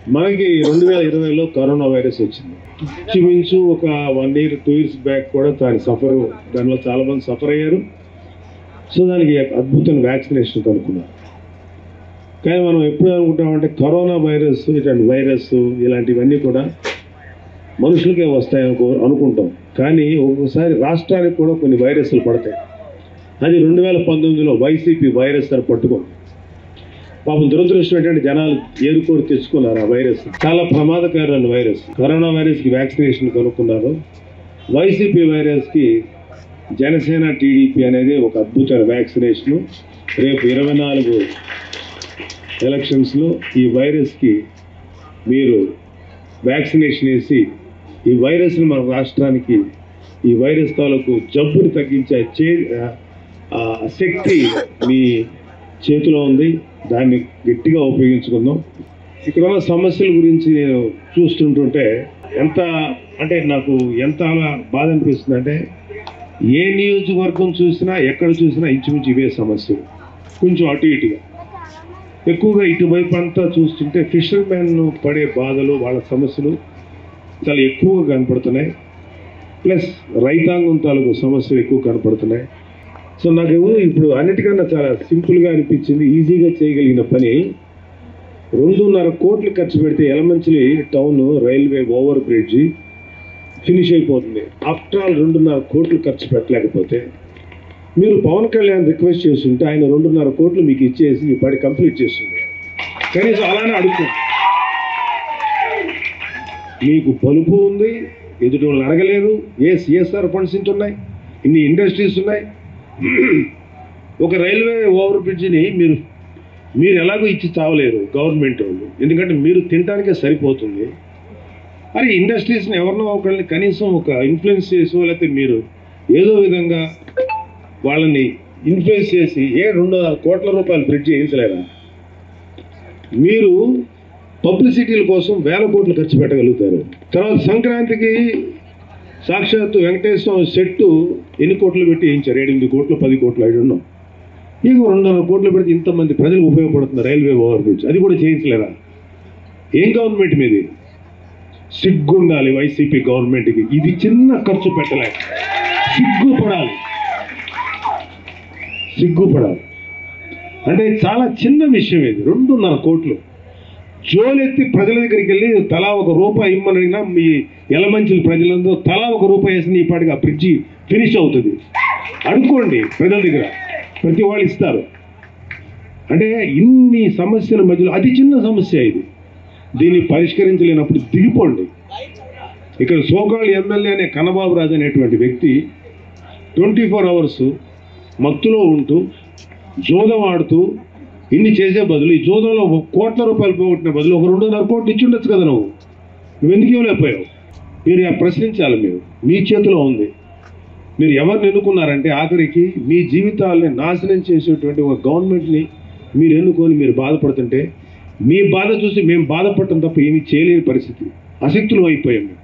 మనకి రెండు వేల ఇరవైలో కరోనా వైరస్ వచ్చింది ఇంచుమించు ఒక one year two years back కూడా దాని సఫర్ దానిలో చాలా మంది సఫర్ అయ్యారు సో దానికి అద్భుతమైన వ్యాక్సినేషన్ కనుక్కున్నారు కానీ మనం ఎప్పుడు అనుకుంటామంటే కరోనా వైరస్ ఇట్లాంటి వైరస్ ఇలాంటివన్నీ కూడా మనుషులకే వస్తాయని అనుకో- అనుకుంటాం కానీ ఒక్కొక్కసారి రాష్ట్రానికి కూడా కొన్ని వైరస్లు పడతాయి అది రెండు వేల పంతొమ్మిదిలో వైసీపీ వైరస్ అని పట్టుకుంది పాపం దురదృష్టం ఏంటంటే జనాలు ఏరుకోరు తెచ్చుకున్నారు ఆ వైరస్ చాలా ప్రమాదకరమైన వైరస్ కరోనా వైరస్కి వ్యాక్సినేషన్ కనుక్కున్నారు వైసీపీ వైరస్కి జనసేన టీడీపీ అనేది ఒక అద్భుతమైన వ్యాక్సినేషను రేపు ఇరవై నాలుగు ఎలక్షన్స్లో ఈ వైరస్కి మీరు వ్యాక్సినేషన్ వేసి ఈ వైరస్ని మన రాష్ట్రానికి ఈ వైరస్ తాలూకు జబ్బుని తగ్గించే చే ఆ శక్తి మీ చేతిలో ఉంది దాన్ని గట్టిగా ఉపయోగించుకుందాం ఇక్కడ ఉన్న సమస్యల గురించి నేను చూస్తుంటుంటే ఎంత అంటే నాకు ఎంత బాధ అనిపిస్తుంది అంటే ఏ నియోజకవర్గం చూసినా ఎక్కడ చూసినా ఇంచుమించు ఇవే సమస్యలు కొంచెం అటు ఇటుగా ఎక్కువగా ఇటువైపు అంతా చూస్తుంటే ఫిషర్మెన్ పడే బాధలు వాళ్ళ సమస్యలు చాలా ఎక్కువగా కనపడుతున్నాయి ప్లస్ రైతాంగం తాలూకు సమస్యలు ఎక్కువ కనపడుతున్నాయి సో నాకు ఇప్పుడు అన్నిటికన్నా చాలా సింపుల్గా అనిపించింది ఈజీగా చేయగలిగిన పని రెండున్నర కోట్లు ఖర్చు పెడితే Yelamanchili town railway over bridge finish అయిపోతుంది ఆఫ్టర్ ఆల్ రెండున్నర కోట్లు ఖర్చు పెట్టలేకపోతే మీరు పవన్ కళ్యాణ్ రిక్వెస్ట్ చేస్తుంటే ఆయన రెండున్నర కోట్లు మీకు ఇచ్చేసి ఈ పని కంప్లీట్ చేస్తుంది కనీసం అలానే అడుగుతుంది మీకు బలుపు ఉంది ఎదుటి వాళ్ళు అడగలేదు ఏ సిఎస్ఆర్ ఫండ్స్ ఇంత ఉన్నాయి ఇన్ని ఇండస్ట్రీస్ ఉన్నాయి ఒక రైల్వే ఓవర్ బ్రిడ్జిని మీరు మీరు ఎలాగో ఇచ్చి చావలేరు గవర్నమెంట్ వాళ్ళు ఎందుకంటే మీరు తినడానికే సరిపోతుంది మరి ఇండస్ట్రీస్ని ఎవరినో ఒకరిని కనీసం ఒక ఇన్ఫ్లుయెన్స్ చేసో లేకపోతే మీరు ఏదో విధంగా వాళ్ళని ఇన్ఫ్లుయెన్స్ చేసి ఏ రెండు వందల కోట్ల రూపాయల బ్రిడ్జ్ వేయించలేరా మీరు పబ్లిసిటీల కోసం వేల కోట్లు ఖర్చు పెట్టగలుగుతారు తర్వాత సంక్రాంతికి సాక్షాత్తు వెంకటేశ్వర సెట్టు ఎన్ని కోట్లు పెట్టి వేయించారు ఎనిమిది కోట్లు పది కోట్లు ఐదు ఉన్నాం ఇక రెండున్నర కోట్లు పెడితే ఇంతమంది ప్రజలకు ఉపయోగపడుతుంది రైల్వే ఓవర్ బ్రిడ్జ్ అది కూడా చేయించలేరా ఏం గవర్నమెంట్ మీది సిగ్గుండాలి వైసీపీ గవర్నమెంట్కి ఇది చిన్న ఖర్చు పెట్టలే సిగ్గుపడాలి సిగ్గుపడాలి అంటే చాలా చిన్న విషయం ఇది రెండున్నర కోట్లు జోలెత్తి ప్రజల దగ్గరికి వెళ్ళి తలా ఒక రూపాయి ఇమ్మని అడిగినా మీ ఎలమంచిల ప్రజలందరూ తలా ఒక రూపాయి వేసిన ఈ పాటికి ఆ బ్రిడ్జి ఫినిష్ అవుతుంది అనుకోండి ప్రజల దగ్గర ప్రతి వాళ్ళు ఇస్తారు అంటే ఇన్ని సమస్యల మధ్యలో అతి చిన్న సమస్య ఇది దీన్ని పరిష్కరించలేనప్పుడు దిగిపోండి ఇక్కడ సోకాళ్ళు ఎమ్మెల్యే అనే కన్నబాబు రాజు అనేటువంటి వ్యక్తి ట్వంటీ ఫోర్ అవర్స్ మత్తులో ఉంటూ జోదం ఆడుతూ ఇన్ని చేసే బదులు ఈ జోదంలో ఒక కోట్ల రూపాయలు పోగొట్టిన బదులు ఒక రెండున్నర కోట్లు ఇచ్చి ఉండొచ్చు కదా నువ్వు నువ్వు ఎందుకు ఇవ్వలేకపోయావు మీరు ఆ ప్రశ్నించాలి మీరు మీ చేతిలో ఉంది మీరు ఎవరిని ఎన్నుకున్నారంటే ఆఖరికి మీ జీవితాలని నాశనం చేసేటువంటి ఒక గవర్నమెంట్ని మీరు ఎన్నుకొని మీరు బాధపడుతుంటే మీ బాధ చూసి మేము బాధపడటం తప్ప ఏమీ చేయలేని పరిస్థితి అశక్తులు అయిపోయాం మేము